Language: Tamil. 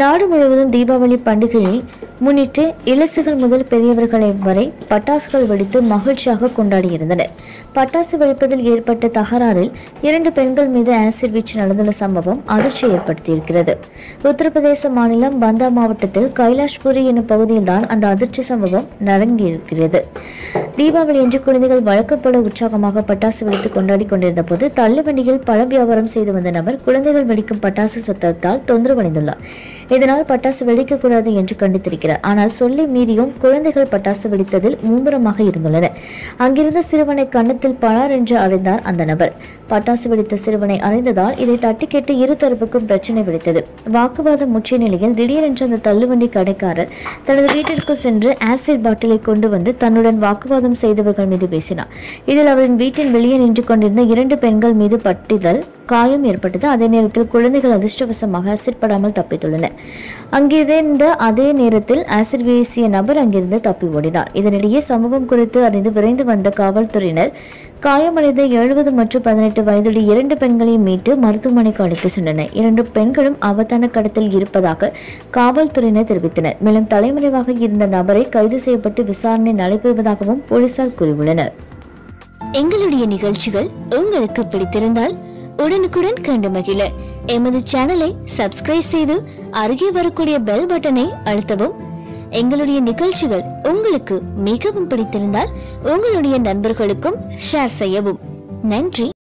நாடு முழுவதும் தீபாவளி பண்டிகையை முன்னிட்டு இலசுகள் முதல் பெரியவர்களை வரை பட்டாசுகள் வெடித்து மகிழ்ச்சியாக கொண்டாடியிருந்தனர் பட்டாசு வெடிப்பதில் ஏற்பட்ட தகராறில் இரண்டு பெண்கள் மீது ஆசிட் வீச்சு நடந்துள்ள சம்பவம் அதிர்ச்சி ஏற்படுத்தியிருக்கிறது உத்தரப்பிரதேச மாநிலம் பந்தா மாவட்டத்தில் கைலாஷ்புரி என்னும் பகுதியில்தான் அந்த அதிர்ச்சி சம்பவம் நடங்கியிருக்கிறது தீபாவளி என்று குழந்தைகள் வழக்கம் போல உற்சாகமாக பட்டாசு வெடித்து கொண்டாடி கொண்டிருந்த போது தள்ளுவண்டியில் பழம் வியாபாரம் செய்து வந்த நபர் குழந்தைகள் வெடிக்கும் பட்டாசு சத்தத்தால் தொந்தரவடைந்துள்ளார் இதனால் பட்டாசு வெடிக்கக்கூடாது என்று கண்டித்திருக்கிறார் ஆனால் சொல்லி மீறியும் குழந்தைகள் பட்டாசு வெடித்ததில் மும்முரமாக இருந்துள்ளனர் அங்கிருந்த சிறுவனை கன்னத்தில் பலார் என்று அறிந்தார் அந்த நபர் பட்டாசு வெடித்த சிறுவனை அறிந்ததால் இதை தட்டி கேட்டு இரு தரப்புக்கும் பிரச்சனை வெடித்தது வாக்குவாதம் முற்றிய நிலையில் திடீரென்று அந்த தள்ளுவண்டி கடைக்காரர் தனது வீட்டிற்கு சென்று ஆசிட் பாட்டிலை கொண்டு வந்து தன்னுடன் வாக்குவாதம் செய்தவர்கள் மீது பேசினார் இதில் அவரின் வீட்டின் வெளியே நின்று கொண்டிருந்த இரண்டு பெண்கள் மீது பட்டிதல் காயம் ஏற்பட்டது அதே நேரத்தில் குழந்தைகள் அதிர்ஷ்டவசமாக ஆசிட் படாமல் தப்பித்துள்ளனர் அங்கிருந்த அதே நேரத்தில் ஆசிட் வீசிய நபர் அங்கிருந்து தப்பி ஓடினார் இதனிடையே சம்பவம் குறித்து அறிந்து விரைந்து வந்த காவல்துறையினர் காயமடைந்த எழுபது மற்றும் பதினெட்டு வயதுடைய இரண்டு பெண்களையும் மீட்டு மருத்துவமனைக்கு அழைத்து சென்றனர் இரண்டு பெண்களும் ஆபத்தான கடத்தில் இருப்பதாக காவல்துறையினர் தெரிவித்தனர் மேலும் தலைமறைவாக இருந்த நபரை கைது செய்யப்பட்டு விசாரணை நடைபெறுவதாகவும் போலீசார் கூறியுள்ளனர் எங்களுடைய நிகழ்ச்சிகள் உங்களுக்கு பிடித்திருந்தால் உடனுக்குடன் கண்டு மகிழ எமது சேனலை சப்ஸ்கிரைப் செய்து அருகே வரக்கூடிய பெல் பட்டனை அழுத்தவும் எங்களுடைய நிகழ்ச்சிகள் உங்களுக்கு மிகவும் பிடித்திருந்தால் உங்களுடைய நண்பர்களுக்கும் ஷேர் செய்யவும் நன்றி